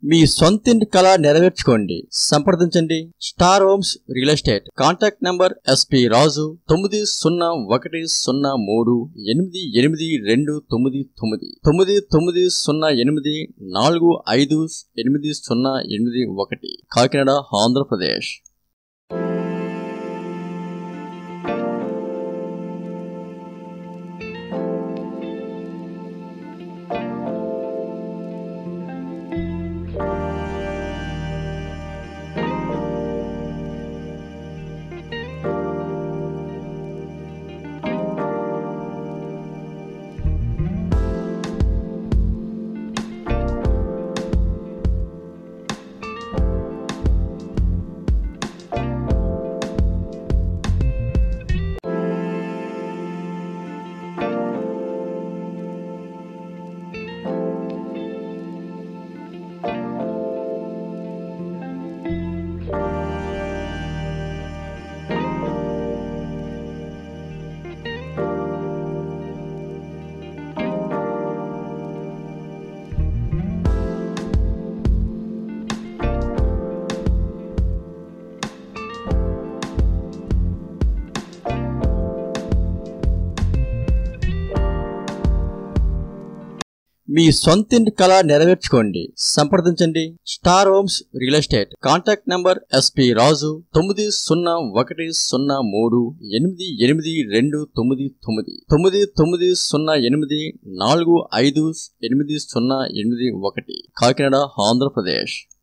మీ సొంతింటి కళ నెరవేర్చుకోండి సంప్రదించండి star homes real estate contact number S P Raju తొమ్మిది సున్నా ఒకటి సున్నా మూడు ఎనిమిది ఎనిమిది రెండు తొమ్మిది తొమ్మిది తొమ్మిది తొమ్మిది సున్నా ఎనిమిది నాలుగు ఐదు ఎనిమిది సున్నా ఎనిమిది ఒకటి కాకినాడ ఆంధ్రప్రదేశ్ మీ సొంతింటి కళ నెరవేర్చుకోండి సంప్రదించండి star homes real estate contact number S P Raju తొమ్మిది సున్నా ఒకటి సున్నా మూడు ఎనిమిది ఎనిమిది రెండు తొమ్మిది తొమ్మిది తొమ్మిది తొమ్మిది సున్నా ఎనిమిది నాలుగు ఐదు ఎనిమిది సున్నా ఎనిమిది ఒకటి కాకినాడ ఆంధ్రప్రదేశ్